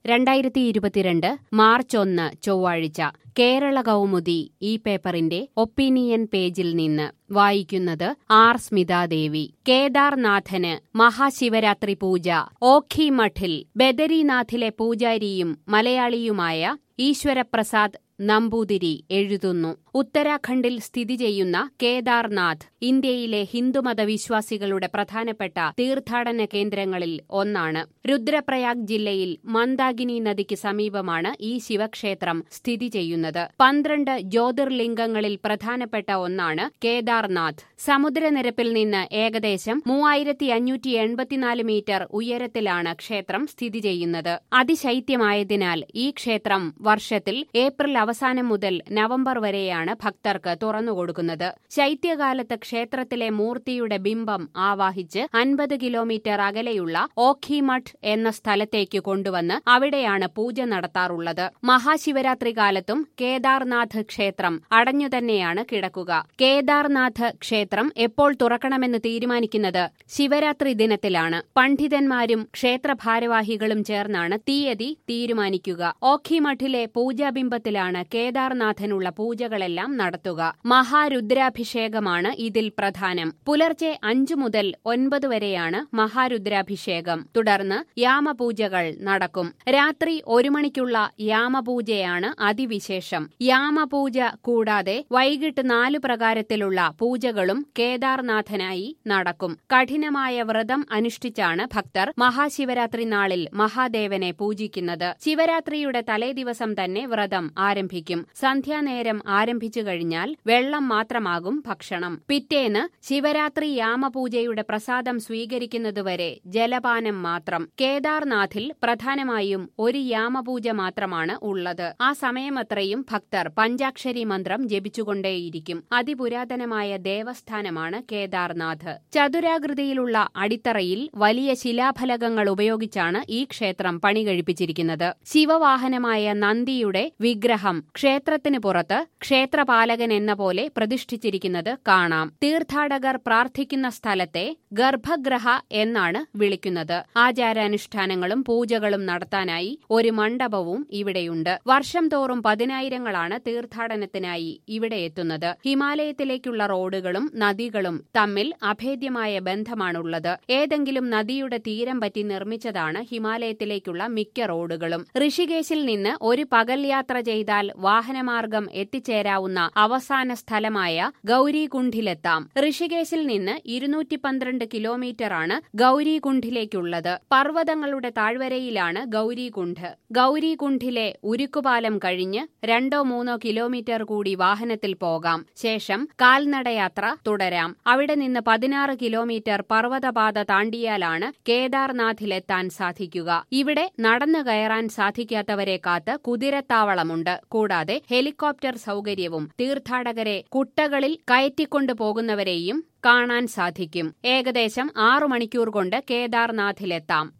രണ്ടായിരത്തി ഇരുപത്തിരണ്ട് മാർച്ച് ഒന്ന് ചൊവ്വാഴ്ച കേരള കൗമുദി ഈ പേപ്പറിന്റെ ഒപ്പീനിയൻ പേജിൽ നിന്ന് വായിക്കുന്നത് ആർ സ്മിതാദേവി കേദാർനാഥന് മഹാശിവരാത്രി പൂജ ഓഖി മഠിൽ ബദരിനാഥിലെ പൂജാരിയും മലയാളിയുമായ ഈശ്വരപ്രസാദ് നമ്പൂതിരി എഴുതുന്നു ഉത്തരാഖണ്ഡിൽ സ്ഥിതി ചെയ്യുന്ന കേദാർനാഥ് ഇന്ത്യയിലെ ഹിന്ദുമത വിശ്വാസികളുടെ പ്രധാനപ്പെട്ട തീർത്ഥാടന കേന്ദ്രങ്ങളിൽ ഒന്നാണ് രുദ്രപ്രയാഗ് ജില്ലയിൽ മന്ദാകിനി നദിക്ക് സമീപമാണ് ഈ ശിവക്ഷേത്രം സ്ഥിതി ചെയ്യുന്നത് പന്ത്രണ്ട് ജ്യോതിർലിംഗങ്ങളിൽ പ്രധാനപ്പെട്ട ഒന്നാണ് കേദാർനാഥ് സമുദ്രനിരപ്പിൽ നിന്ന് ഏകദേശം മൂവായിരത്തി അഞ്ഞൂറ്റി എൺപത്തിനാല് മീറ്റർ ഉയരത്തിലാണ് ക്ഷേത്രം സ്ഥിതി ചെയ്യുന്നത് അതിശൈത്യമായതിനാൽ ഈ ക്ഷേത്രം വർഷത്തിൽ ഏപ്രിൽ അവസാനം മുതൽ നവംബർ വരെയാണ് ഭക്തർക്ക് തുറന്നുകൊടുക്കുന്നത് ശൈത്യകാലത്ത് ക്ഷേത്രത്തിലെ മൂർത്തിയുടെ ബിംബം ആവാഹിച്ച് അൻപത് കിലോമീറ്റർ അകലെയുള്ള ഓഖിമഠ് എന്ന സ്ഥലത്തേക്ക് കൊണ്ടുവന്ന് അവിടെയാണ് പൂജ നടത്താറുള്ളത് മഹാശിവരാത്രി കാലത്തും കേദാർനാഥ് ക്ഷേത്രം അടഞ്ഞുതന്നെയാണ് കിടക്കുക കേദാർനാഥ് ക്ഷേത്രം എപ്പോൾ തുറക്കണമെന്ന് തീരുമാനിക്കുന്നത് ശിവരാത്രി ദിനത്തിലാണ് പണ്ഡിതന്മാരും ക്ഷേത്രഭാരവാഹികളും ചേർന്നാണ് തീയതി തീരുമാനിക്കുക ഓഖിമഠിലെ പൂജാബിംബത്തിലാണ് കേദാർനാഥനുള്ള പൂജകളെല്ലാം നടത്തുക മഹാരുദ്രാഭിഷേകമാണ് ഇതിൽ പ്രധാനം പുലർച്ചെ അഞ്ചു മുതൽ ഒൻപത് വരെയാണ് മഹാരുദ്രാഭിഷേകം തുടർന്ന് യാമപൂജകൾ നടക്കും രാത്രി ഒരു മണിക്കുള്ള യാമപൂജയാണ് അതിവിശേഷം യാമപൂജ കൂടാതെ വൈകിട്ട് നാലു പ്രകാരത്തിലുള്ള പൂജകളും കേദാർനാഥനായി നടക്കും കഠിനമായ വ്രതം അനുഷ്ഠിച്ചാണ് ഭക്തർ മഹാശിവരാത്രി നാളിൽ മഹാദേവനെ പൂജിക്കുന്നത് ശിവരാത്രിയുടെ തലേദിവസം തന്നെ വ്രതം ആരംഭിക്കും സന്ധ്യാനേരം ആരംഭിച്ചു കഴിഞ്ഞാൽ വെള്ളം മാത്രമാകും ഭക്ഷണം പിറ്റേന്ന് ശിവരാത്രി യാമപൂജയുടെ പ്രസാദം സ്വീകരിക്കുന്നതുവരെ ജലപാനം മാത്രം കേദാർനാഥിൽ പ്രധാനമായും ഒരു യാമപൂജ മാത്രമാണ് ഉള്ളത് ആ സമയമത്രയും ഭക്തർ പഞ്ചാക്ഷരി മന്ത്രം ജപിച്ചുകൊണ്ടേയിരിക്കും അതിപുരാതനമായ ദേവസ്ഥാനമാണ് കേദാർനാഥ് ചതുരാകൃതിയിലുള്ള അടിത്തറയിൽ വലിയ ശിലാഫലകങ്ങൾ ഉപയോഗിച്ചാണ് ഈ ക്ഷേത്രം പണി കഴിപ്പിച്ചിരിക്കുന്നത് ശിവവാഹനമായ നന്ദിയുടെ വിഗ്രഹം ക്ഷേത്രത്തിന് പുറത്ത് ക്ഷേത്രപാലകൻ എന്ന പോലെ പ്രതിഷ്ഠിച്ചിരിക്കുന്നത് കാണാം തീർത്ഥാടകർ പ്രാർത്ഥിക്കുന്ന സ്ഥലത്തെ ഗർഭഗ്രഹ എന്നാണ് വിളിക്കുന്നത് ആചാരാനുഷ്ഠാനങ്ങളും പൂജകളും നടത്താനായി ഒരു മണ്ഡപവും ഇവിടെയുണ്ട് വർഷം തോറും പതിനായിരങ്ങളാണ് തീർത്ഥാടനത്തിനായി ഇവിടെ എത്തുന്നത് ഹിമാലയത്തിലേക്കുള്ള റോഡുകളും നദികളും തമ്മിൽ അഭേദ്യമായ ബന്ധമാണുള്ളത് ഏതെങ്കിലും നദിയുടെ തീരം പറ്റി നിർമ്മിച്ചതാണ് ഹിമാലയത്തിലേക്കുള്ള മിക്ക റോഡുകളും ഋഷികേശിൽ നിന്ന് ഒരു പകൽ യാത്ര ചെയ്താൽ വാഹനമാർഗം എത്തിച്ചേരാവുന്ന അവസാന സ്ഥലമായ ഗൌരികുണ്ഠിലെത്താം ഋഷികേശിൽ നിന്ന് ഇരുന്നൂറ്റി പന്ത്രണ്ട് കിലോമീറ്ററാണ് ഗൌരികുണ്ഠിലേക്കുള്ളത് പർവ്വതങ്ങളുടെ താഴ്വരയിലാണ് ഗൌരികുണ്ഠ് ഗൌരികുണ്ഠിലെ ഉരുക്കുപാലം കഴിഞ്ഞ് രണ്ടോ മൂന്നോ കിലോമീറ്റർ കൂടി വാഹനത്തിൽ പോകാം ശേഷം കാൽനടയാത്ര തുടരാം അവിടെ നിന്ന് പതിനാറ് കിലോമീറ്റർ പർവ്വതപാത താണ്ടിയാലാണ് കേദാർനാഥിലെത്താൻ സാധിക്കുക ഇവിടെ നടന്നു കയറാൻ സാധിക്കാത്തവരെ കാത്ത് കുതിരത്താവളമുണ്ട് കൂടാതെ ഹെലികോപ്റ്റർ സൗകര്യവും തീർത്ഥാടകരെ കുട്ടകളിൽ കയറ്റിക്കൊണ്ടു പോകുന്നവരെയും കാണാൻ സാധിക്കും ഏകദേശം ആറു മണിക്കൂർ കൊണ്ട് കേദാർനാഥിലെത്താം